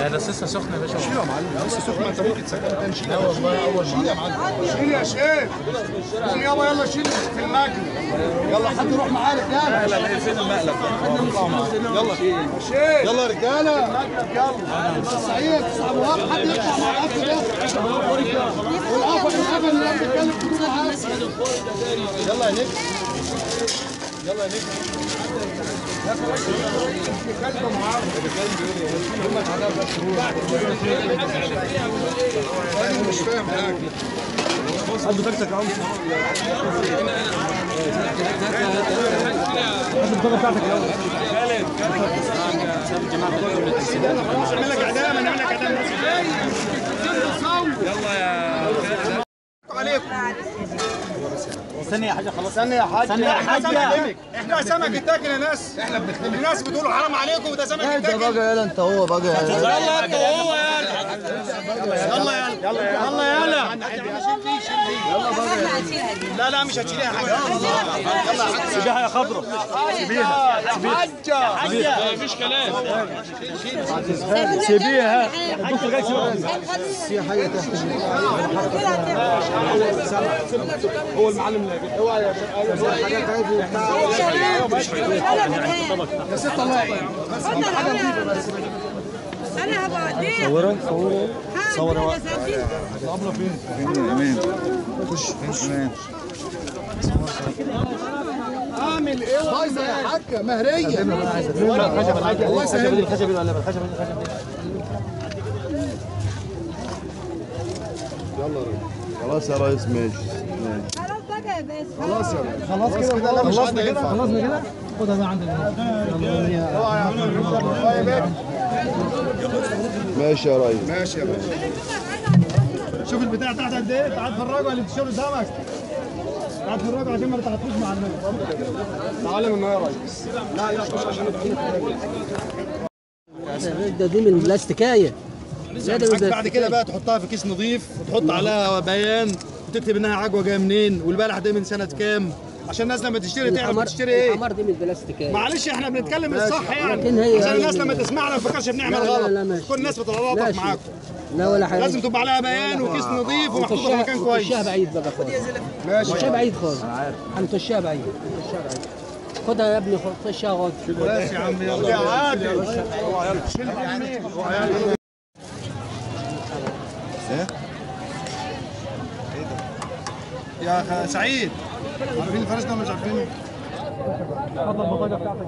لا ده لسه سخن يا باشا شيله يا معلم لسه سخن انت ممكن تسكن تاني شيل لا والله اول شيل يا معلم شيل يا شيخ قوم يابا يلا شيل في المكنه يلا حد يروح معاه رجاله لا لا فين المقلب يلا شيخ يلا يا رجاله يلا سعيد صعب وهاب حد يطلع مع الاكل ده والقفل القفل اللي بيتكلم كله معاه يلا يا نجم يلا يا نجم مش فاهم حاجه هات بطاقتك يا عم هات البطاقه بتاعتك الاول اعمل لك اعدام انا اعمل لك اعدام عليكم استني يا حاجه خلاص استنى يا حاج استنى يا احنا حاج. سمك احنا سمك اتاكل يا ناس احنا بنختلف الناس بتقولوا حرام عليكم وده سمك انت اتاكل بقى يلا انت هو بقى يلا انت وهو يلا يلا يلا يلا يلا لا لا مش هتشيلها يا حاج يلا يا حاج سيبيها يا خضره سيبيها يا حاجه مفيش كلام سيبيها الدكتور جاي سيبيها في حاجه تحت هو المعلم اللي اوعى يا يا ست الله يعينك انا هبوديك صورها صورها صور اعمل ايه بايظه يا حاجه مهريه الله يسهل الخشب دي ولا الخشب دي الخشب دي خلاص يا ريس ماشي ماشي خلاص بقى يا باسم خلاص يا باشا خلاص كده كده مش خلصنا حد كده ينفع. خلصنا كده خدها بقى عندك ماشي يا ماشي يا ريس ماشي يا باشا شوف البتاع تحت قد ايه تعال اتفرجوا اللي بتشيلوا قدامك تعال اتفرجوا عشان ما تتعاطفوش مع الناس تعالى من يا ريس لا لا خش عشان ده دي من البلاستيكايه لا ده من بعد البلاستيكاية. كده بقى تحطها في كيس نظيف وتحط عليها بيان وتكتب انها عجوه جايه منين والبلح ده من سنه كام عشان الناس لما تشتري تعرف الحمار تشتري ايه الحمار دي من البلاستيكايه معلش احنا بنتكلم الصح يعني لكن هي- عشان الناس هي- لما تسمعنا ما تفكرش بنعمل لا، لا، غلط لا، ماشي. كل الناس لا بتتلطف شيء. معاكم لا ولا حاجه لازم تبقى عليها بيان وكيس نظيف ومحطوطه في مكان كويس خشها بعيد بقى خالص ماشي خشها بعيد خالص هنخشها بعيد هنخشها بعيد خدها يا ابني خد- خشها غلط بس يا عم يلا يا عادل يا أخ سعيد عارفين الفرس ده ولا مش عارفينه؟ حط البطاقه بتاعتك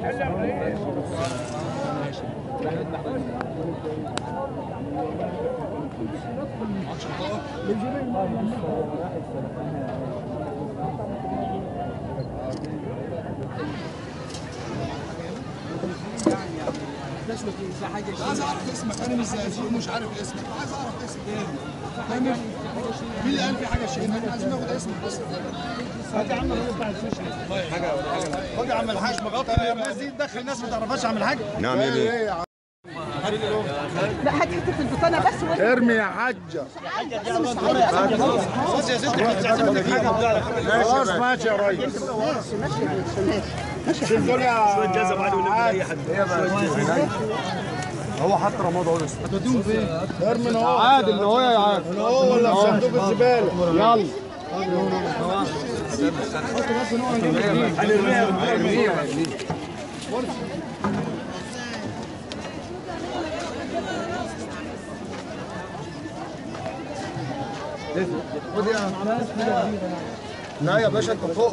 عايز اعرف اسمك انا مش زقازيق مش عارف اسمك عايز اعرف اسمك ايه مين اللي قال في حاجه شيء احنا عايزين ناخد اسمك بس هات يا عم الراجل بتاع السوشي حاجه خد يا عم الحاج مغطى الناس دي تدخل الناس ما تعرفهاش يا عم الحاج نعم يا بيه ايه يا عم لا هات حته البطانه بس وانت ارمي يا حجه خلاص يا ستي ما تعتمد حاجه خلاص ماشي يا ريس شيل دول يا شويه جزم علي حد هو حط رماد اهو لسه هتوديهم فين؟ ارمي اهو عادل اللي هو يا عادل هو ولا في صندوق الزباله يلا خد يا لا يا باشا انت فوق